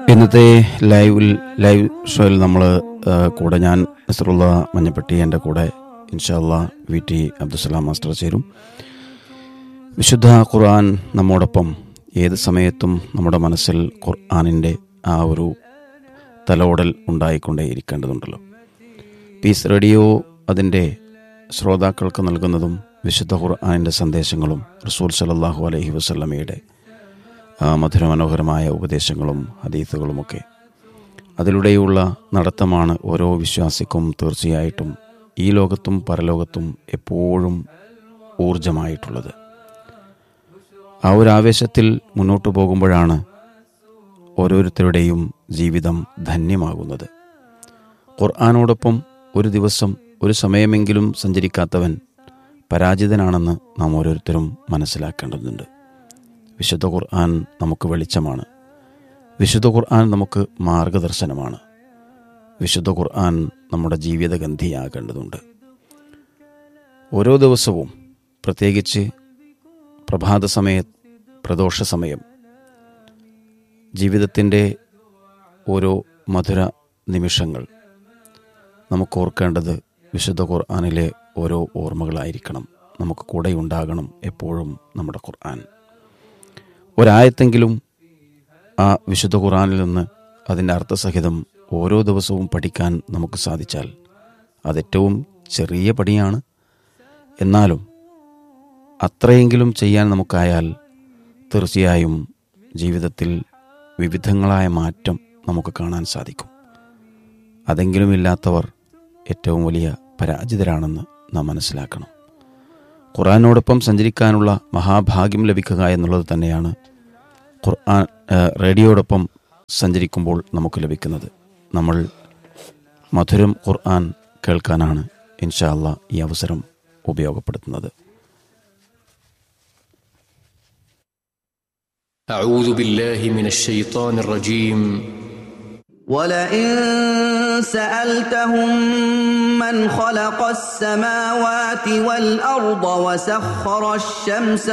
ഇന്നത്തെ ലൈവിൽ ലൈവ് ഷോയിൽ നമ്മൾ കൂടെ ഞാൻ നസറുള്ള മഞ്ഞപ്പെട്ടി എൻ്റെ കൂടെ ഇൻഷാല്ല വി ടി അബ്ദുസലാം മാസ്റ്റർ ചേരും വിശുദ്ധ ഖുർആൻ നമ്മോടൊപ്പം ഏത് സമയത്തും നമ്മുടെ മനസ്സിൽ ഖുർആാനിൻ്റെ ആ ഒരു തലോടൽ ഉണ്ടായിക്കൊണ്ടേ ഇരിക്കേണ്ടതുണ്ടല്ലോ പീസ് റേഡിയോ അതിൻ്റെ ശ്രോതാക്കൾക്ക് നൽകുന്നതും വിശുദ്ധ ഖുർആാനിൻ്റെ സന്ദേശങ്ങളും റസൂൽ സലല്ലാഹു അലൈഹി വസല്ലമയുടെ ആ മധുരമനോഹരമായ ഉപദേശങ്ങളും ഹദീസുകളുമൊക്കെ അതിലൂടെയുള്ള നടത്തമാണ് ഓരോ വിശ്വാസിക്കും തീർച്ചയായിട്ടും ഈ ലോകത്തും പരലോകത്തും എപ്പോഴും ഊർജമായിട്ടുള്ളത് ആ ഒരു ആവേശത്തിൽ മുന്നോട്ടു പോകുമ്പോഴാണ് ഓരോരുത്തരുടെയും ജീവിതം ധന്യമാകുന്നത് ഖുർആാനോടൊപ്പം ഒരു ദിവസം ഒരു സമയമെങ്കിലും സഞ്ചരിക്കാത്തവൻ പരാജിതനാണെന്ന് നാം ഓരോരുത്തരും മനസ്സിലാക്കേണ്ടതുണ്ട് വിശുദ്ധ ഖുർആൻ നമുക്ക് വെളിച്ചമാണ് വിശുദ്ധ ഖുർആൻ നമുക്ക് മാർഗദർശനമാണ് വിശുദ്ധ ഖുർആൻ നമ്മുടെ ജീവിതഗന്ധിയാകേണ്ടതുണ്ട് ഓരോ ദിവസവും പ്രത്യേകിച്ച് പ്രഭാത സമയ പ്രദോഷ സമയം ജീവിതത്തിൻ്റെ ഓരോ മധുര നിമിഷങ്ങൾ നമുക്ക് ഓർക്കേണ്ടത് വിശുദ്ധ ഖുർആാനിലെ ഓരോ ഓർമ്മകളായിരിക്കണം നമുക്ക് കൂടെ ഉണ്ടാകണം എപ്പോഴും നമ്മുടെ ഖുർആൻ ഒരായത്തെങ്കിലും ആ വിശുദ്ധ ഖുറാനിൽ നിന്ന് അതിൻ്റെ അർത്ഥസഹിതം ഓരോ ദിവസവും പഠിക്കാൻ നമുക്ക് സാധിച്ചാൽ അതേറ്റവും ചെറിയ പണിയാണ് എന്നാലും അത്രയെങ്കിലും ചെയ്യാൻ നമുക്കായാൽ തീർച്ചയായും ജീവിതത്തിൽ വിവിധങ്ങളായ മാറ്റം നമുക്ക് കാണാൻ സാധിക്കും അതെങ്കിലും ഇല്ലാത്തവർ ഏറ്റവും വലിയ പരാജിതരാണെന്ന് നാം മനസ്സിലാക്കണം ഖുറാനോടൊപ്പം സഞ്ചരിക്കാനുള്ള മഹാഭാഗ്യം ലഭിക്കുക എന്നുള്ളത് തന്നെയാണ് ഖുർആൻ റേഡിയോടൊപ്പം സഞ്ചരിക്കുമ്പോൾ നമുക്ക് ലഭിക്കുന്നത് നമ്മൾ മധുരം ഖുർആൻ കേൾക്കാനാണ് ഇൻഷാല്ല ഈ അവസരം ഉപയോഗപ്പെടുത്തുന്നത് أعوذ بالله من الشيطان الرجيم ولئن سألتهم من خلق السماوات والأرض وسخر الشمس